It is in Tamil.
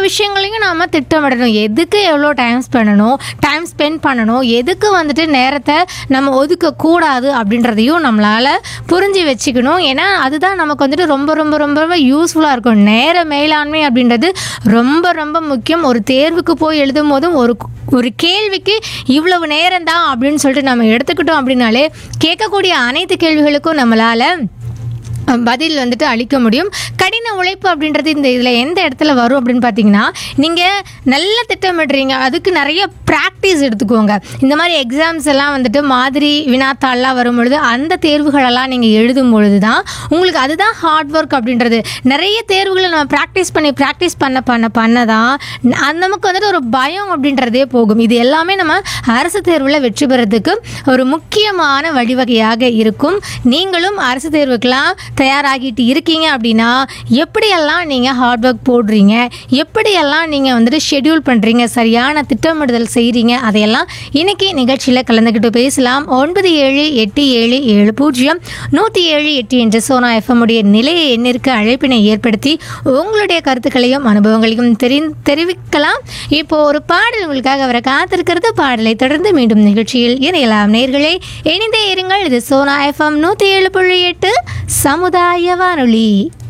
விஷயங்களையும் நாம திட்டமிடணும் எதுக்கு எவ்வளோ டைம் பண்ணணும் டைம் ஸ்பெண்ட் பண்ணணும் எதுக்கு வந்துட்டு நேரத்தை நம்ம ஒதுக்க கூடாது அப்படின்றதையும் நம்மளால புரிஞ்சு வச்சுக்கணும் ஏன்னா அதுதான் நமக்கு வந்துட்டு ரொம்ப ரொம்ப ரொம்ப ரொம்ப யூஸ்ஃபுல்லாக இருக்கும் நேர மேலாண்மை அப்படின்றது ரொம்ப ரொம்ப முக்கியம் ஒரு தேர்வுக்கு போய் எழுதும் போதும் ஒரு ஒரு கேள்விக்கு இவ்வளவு நேரம் தான் அப்படின்னு சொல்லிட்டு நம்ம எடுத்துக்கிட்டோம் அப்படின்னாலே கேட்கக்கூடிய அனைத்து கேள்விகளுக்கும் நம்மளால பதில் வந்துட்டு அளிக்க முடியும் கடின உழைப்பு அப்படின்றது இந்த இதில் எந்த இடத்துல வரும் அப்படின்னு பார்த்தீங்கன்னா நீங்கள் நல்ல திட்டமிடுறீங்க அதுக்கு நிறைய ப்ராக்டிஸ் எடுத்துக்கோங்க இந்த மாதிரி எக்ஸாம்ஸ் எல்லாம் வந்துட்டு மாதிரி வினாத்தாள்லாம் வரும் பொழுது அந்த தேர்வுகளெல்லாம் நீங்கள் எழுதும் பொழுது தான் உங்களுக்கு அதுதான் ஹார்ட் ஒர்க் அப்படின்றது நிறைய தேர்வுகளை நம்ம ப்ராக்டிஸ் பண்ணி ப்ராக்டிஸ் பண்ண பண்ண பண்ண தான் ந- நமக்கு வந்துட்டு ஒரு பயம் அப்படின்றதே போகும் இது எல்லாமே நம்ம அரசு தேர்வில் வெற்றி பெறதுக்கு ஒரு முக்கியமான வழிவகையாக இருக்கும் நீங்களும் அரசு தேர்வுக்கெல்லாம் தயாராகிட்டு இருக்கீங்க அப்படின்னா எப்படியெல்லாம் நீங்கள் ஹார்ட் ஒர்க் போடுறீங்க எப்படியெல்லாம் நீங்கள் வந்துட்டு ஷெட்யூல் பண்ணுறீங்க சரியான திட்டமிடுதல் செய்கிறீங்க அதையெல்லாம் இன்னைக்கு நிகழ்ச்சியில் கலந்துக்கிட்டு பேசலாம் ஒன்பது ஏழு எட்டு ஏழு ஏழு பூஜ்ஜியம் நூற்றி ஏழு எட்டு என்ற சோனா எஃப்எம் உடைய நிலைய எண்ணிற்கு அழைப்பினை ஏற்படுத்தி உங்களுடைய கருத்துக்களையும் அனுபவங்களையும் தெரி தெரிவிக்கலாம் இப்போ ஒரு பாடல் உங்களுக்காக வர காத்திருக்கிறது பாடலை தொடர்ந்து மீண்டும் நிகழ்ச்சியில் இணையலாம் நேர்களே இணைந்தே இருங்கள் இது சோனா எஃப்எம் நூற்றி ஏழு புள்ளி எட்டு சமுதாய வானொலி